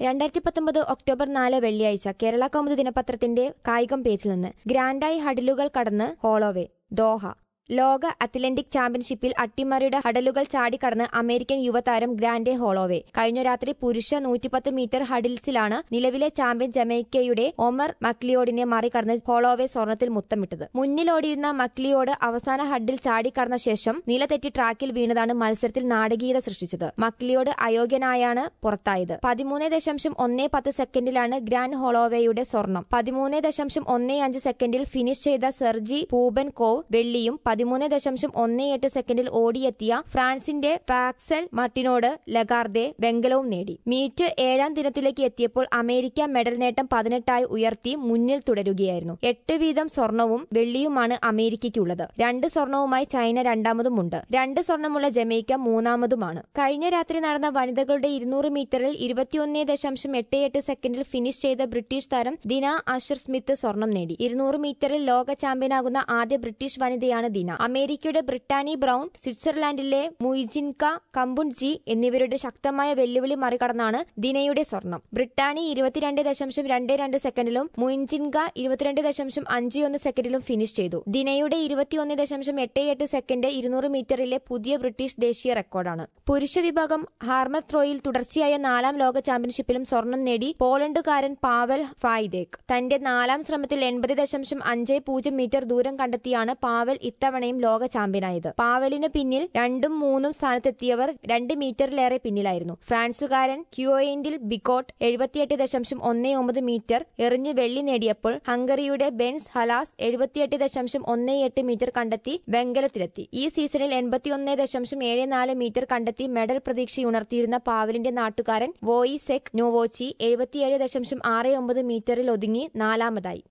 രണ്ടായിരത്തി പത്തൊമ്പത് ഒക്ടോബർ നാല് വെള്ളിയാഴ്ച കേരള കൗമുദി ദിനപത്രത്തിന്റെ കായികം പേജിൽ നിന്ന് ഗ്രാൻഡായി ഹഡിലുകൾ കടന്ന് ഹോളോവേ ദോഹ ലോക അത്ലന്റിക് ചാമ്പ്യൻഷിപ്പിൽ അട്ടിമറിയുടെ ഹഡലുകൾ ചാടിക്കടന്ന് അമേരിക്കൻ യുവതാരം ഗ്രാൻഡെ ഹോളോവേ കഴിഞ്ഞ രാത്രി പുരുഷ നൂറ്റിപ്പത്ത് മീറ്റർ ഹഡിൽസിലാണ് നിലവിലെ ചാമ്പ്യൻ ജമൈക്കയുടെ ഒമർ മക്ലിയോഡിനെ മറികടന്ന് ഹോളോവേ സ്വർണത്തിൽ മുത്തമിട്ടത് മുന്നിലോടിയിരുന്ന മക്ലിയോട് അവസാന ഹഡിൽ ചാടിക്കടന്ന ശേഷം നിലതെറ്റി ട്രാക്കിൽ വീണതാണ് മത്സരത്തിൽ നാടകീയത സൃഷ്ടിച്ചത് മക്ലിയോട് അയോഗ്യനായാണ് പുറത്തായത് പതിമൂന്ന് ദശാംശം ഒന്നേ പത്ത് സെക്കൻഡിലാണ് ഗ്രാൻഡ് ഹോളോവേയുടെ സ്വർണം പതിമൂന്ന് ദശാംശം ഒന്നേ അഞ്ച് സെക്കൻഡിൽ ഫിനിഷ് ചെയ്ത സെർജി പൂബൻ കോവ് വെള്ളിയും പതിമൂന്ന് ദശാംശം ഒന്നേ എട്ട് സെക്കൻഡിൽ ഓടിയെത്തിയ ഫ്രാൻസിന്റെ പാക്സൽ മർട്ടിനോട് ലഗാർദെ വെങ്കലവും നേടി മീറ്റ് ഏഴാം ദിനത്തിലേക്ക് എത്തിയപ്പോൾ അമേരിക്ക മെഡൽ നേട്ടം പതിനെട്ടായി ഉയർത്തി മുന്നിൽ തുടരുകയായിരുന്നു എട്ട് വീതം സ്വർണവും വെള്ളിയുമാണ് അമേരിക്കയ്ക്കുള്ളത് രണ്ട് സ്വർണവുമായി ചൈന രണ്ടാമതുമുണ്ട് രണ്ട് സ്വർണമുള്ള ജമൈക്ക മൂന്നാമതുമാണ് കഴിഞ്ഞ രാത്രി നടന്ന വനിതകളുടെ ഇരുന്നൂറ് മീറ്ററിൽ ഇരുപത്തിയൊന്ന് ദശാംശം എട്ട് എട്ട് സെക്കൻഡിൽ ഫിനിഷ് ചെയ്ത ബ്രിട്ടീഷ് താരം ദിന അഷർ സ്മിത്ത് സ്വർണം നേടി ഇരുന്നൂറ് മീറ്ററിൽ ലോക ചാമ്പ്യനാകുന്ന ആദ്യ ബ്രിട്ടീഷ് വനിതയാണ് ദിന അമേരിക്കയുടെ ബ്രിട്ടാനി ബ്രൌൺ സ്വിറ്റ്സർലാൻഡിലെ മുയിജിൻക കമ്പുൺജി എന്നിവരുടെ ശക്തമായ വെല്ലുവിളി മറികടന്നാണ് ദിനയുടെ സ്വർണം ബ്രിട്ടാനി ഇരുപത്തിരണ്ട് ദശാംശം രണ്ട് രണ്ട് സെക്കൻഡിലും മുയിൻജിൻക ഇരുപത്തിരണ്ട് ദശാംശം അഞ്ച് ഒന്ന് സെക്കൻഡിലും ഫിനിഷ് ചെയ്തു ദിനയുടെ ഇരുപത്തിയൊന്ന് ദശാംശം എട്ട് എട്ട് സെക്കൻഡ് ഇരുന്നൂറ് മീറ്ററിലെ പുതിയ ബ്രിട്ടീഷ് ദേശീയ റെക്കോർഡാണ് പുരുഷ വിഭാഗം ഹാർമർ ത്രോയിൽ തുടർച്ചയായ നാലാം ലോക ചാമ്പ്യൻഷിപ്പിലും സ്വർണം നേടി പോളണ്ടുകാരൻ പാവൽ ഫായിദേക് തന്റെ നാലാം ശ്രമത്തിൽ എൺപത് ദശാംശം അഞ്ച് പൂജ്യം മീറ്റർ ദൂരം കണ്ടെത്തിയാണ് പാവൽ ഇത്തവണയും ലോക ചാമ്പ്യനായത് പാവലിന് പിന്നിൽ രണ്ടും മൂന്നും സ്ഥാനത്തെത്തിയവർ രണ്ട് മീറ്ററിലേറെ പിന്നിലായിരുന്നു ഫ്രാൻസുകാരൻ ക്യൂയിന്റിൽ ബിക്കോട്ട് എഴുപത്തിയെട്ട് ദശാംശം ഒന്ന് ഒമ്പത് മീറ്റർ എറിഞ്ഞ് വെള്ളി നേടിയപ്പോൾ ഹംഗറിയുടെ ബെൻസ് ഹലാസ് എഴുപത്തിയെട്ട് ദശാംശം ഒന്ന് എട്ട് മീറ്റർ കണ്ടെത്തി വെങ്കലത്തിലെത്തി ഈ സീസണിൽ എൺപത്തിയൊന്ന് ദശാംശം ഏഴ് നാല് മീറ്റർ കണ്ടെത്തി മെഡൽ പ്രതീക്ഷയുണർത്തിയിരുന്ന പാവലിന്റെ നാട്ടുകാരൻ വോയി സെക് നോവോച്ചി എഴുപത്തിയേഴ് ദശാംശം ആറ് ഒമ്പത് മീറ്ററിൽ ഒതുങ്ങി നാലാമതായി